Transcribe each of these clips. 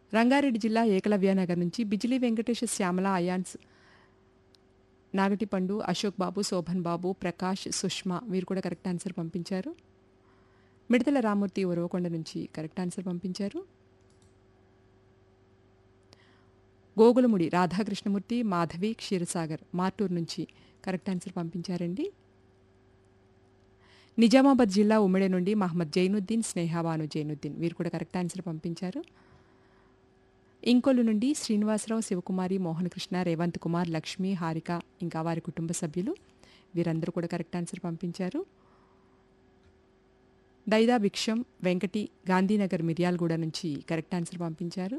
రంగారెడ్డి జిల్లా ఏకలవ్యనగర్ నుంచి బిజిలీ వెంకటేష్ శ్యామల అయాన్స్ నాగటిపండు అశోక్ బాబు శోభన్ బాబు ప్రకాష్ సుష్మా వీరు కూడా కరెక్ట్ ఆన్సర్ పంపించారు మిడతల రామూర్తి ఉరవకొండ నుంచి కరెక్ట్ ఆన్సర్ పంపించారు గోగులముడి రాధాకృష్ణమూర్తి మాధవి క్షీరసాగర్ మార్టూర్ నుంచి కరెక్ట్ ఆన్సర్ పంపించారండి నిజామాబాద్ జిల్లా ఉమ్మడి నుండి మహమ్మద్ జైనుద్దీన్ స్నేహబాను జైనుద్దీన్ వీరు కూడా కరెక్ట్ ఆన్సర్ పంపించారు ఇంకొల్లు నుండి శ్రీనివాసరావు శివకుమారి మోహనకృష్ణ రేవంత్ కుమార్ లక్ష్మి హారిక ఇంకా వారి కుటుంబ సభ్యులు వీరందరూ కూడా కరెక్ట్ ఆన్సర్ పంపించారు దైదా భిక్షం వెంకటి గాంధీనగర్ మిర్యాలగూడ నుంచి కరెక్ట్ ఆన్సర్ పంపించారు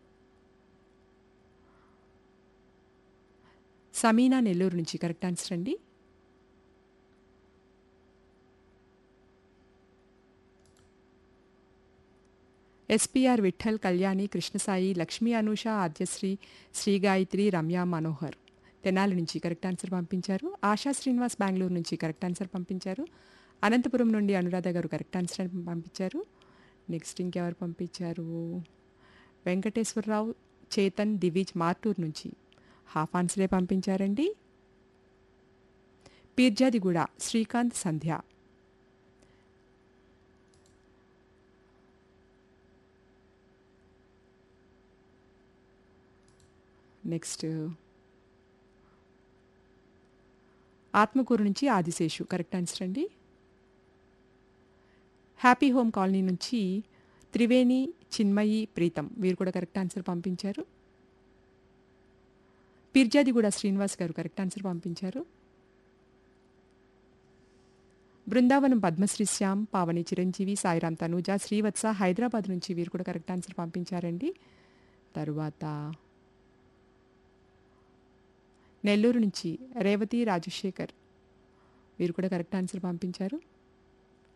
సమీనా నెల్లూరు నుంచి కరెక్ట్ ఆన్సర్ అండి ఎస్పీఆర్ విఠల్ కళ్యాణి కృష్ణసాయి లక్ష్మీ అనూష ఆద్యశ్రీ శ్రీ గాయత్రి రమ్య మనోహర్ తెనాలి నుంచి కరెక్ట్ ఆన్సర్ పంపించారు ఆశా శ్రీనివాస్ బెంగళూరు నుంచి కరెక్ట్ ఆన్సర్ పంపించారు అనంతపురం నుండి అనురాధ గారు కరెక్ట్ ఆన్సర్ పంపించారు నెక్స్ట్ ఇంకెవరు పంపించారు వెంకటేశ్వరరావు చేతన్ దివిజ్ మార్టూర్ నుంచి హాఫ్ ఆన్సరే పంపించారండి పీర్జాదిగూడ శ్రీకాంత్ సంధ్య నెక్స్ట్ ఆత్మకూరు నుంచి ఆదిశేషు కరెక్ట్ ఆన్సర్ అండి హ్యాపీ హోమ్ కాలనీ నుంచి త్రివేణి చిన్మయి ప్రీతం వీరు కూడా కరెక్ట్ ఆన్సర్ పంపించారు పిర్జాదిగూడ శ్రీనివాస్ గారు కరెక్ట్ ఆన్సర్ పంపించారు బృందావనం పద్మశ్రీ శ్యామ్ పావని చిరంజీవి సాయిరామ్ తనూజ శ్రీవత్స హైదరాబాద్ నుంచి వీరు కూడా కరెక్ట్ ఆన్సర్ పంపించారండి తరువాత నెల్లూరు నుంచి రేవతి రాజశేఖర్ వీరు కూడా కరెక్ట్ ఆన్సర్ పంపించారు